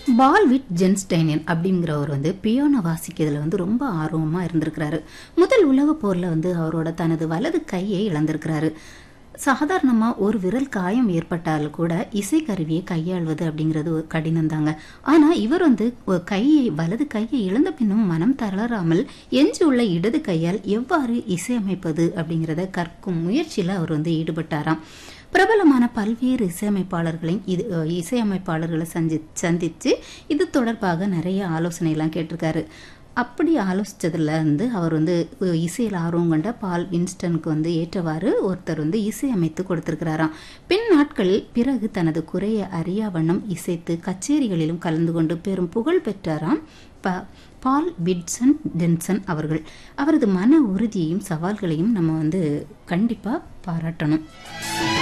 பால்விட் ஜென்ஸ்டைனியன் அப்படிங்கிறவர் வந்து பியோனோ வாசிக்கிறதுல வந்து ரொம்ப ஆர்வமா இருந்திருக்கிறாரு முதல் உலகப் போர்ல வந்து அவரோட தனது வலது கையை இழந்திருக்கிறாரு சாதாரணமா ஒரு விரல் காயம் ஏற்பட்டால் கூட இசைக்கருவியை கையாள்வது அப்படிங்கிறது ஒரு கடினம் தாங்க ஆனா இவர் வந்து ஒரு கையை வலது கையை இழந்த பின்னும் மனம் தளராமல் எஞ்சியுள்ள இடது கையால் எவ்வாறு இசையமைப்பது அப்படிங்கிறத கற்கும் முயற்சியில அவர் வந்து ஈடுபட்டாராம் பிரபலமான பல்வேறு இசையமைப்பாளர்களையும் இது அஹ், இசையமைப்பாளர்களை சந்தி சந்தித்து இது தொடர்பாக நிறைய ஆலோசனைலாம் கேட்டிருக்காரு அப்படி ஆலோசிச்சதுல வந்து அவர் வந்து அஹ், இசையில் ஆர்வம் கொண்ட பால் வின்ஸ்டனுக்கு வந்து ஏற்றவாறு ஒருத்தர் வந்து இசையமைத்து கொடுத்திருக்கிறாராம் பின் நாட்களில் பிறகு தனது குறைய அறியா வண்ணம் இசைத்து கச்சேரிகளிலும் கலந்து கொண்டு பெரும் புகழ் பெற்றாராம் ப பால் விட்சன் டென்சன் அவர்கள் அவரது மன உறுதியையும் சவால்களையும் நம்ம வந்து கண்டிப்பாக பாராட்டணும்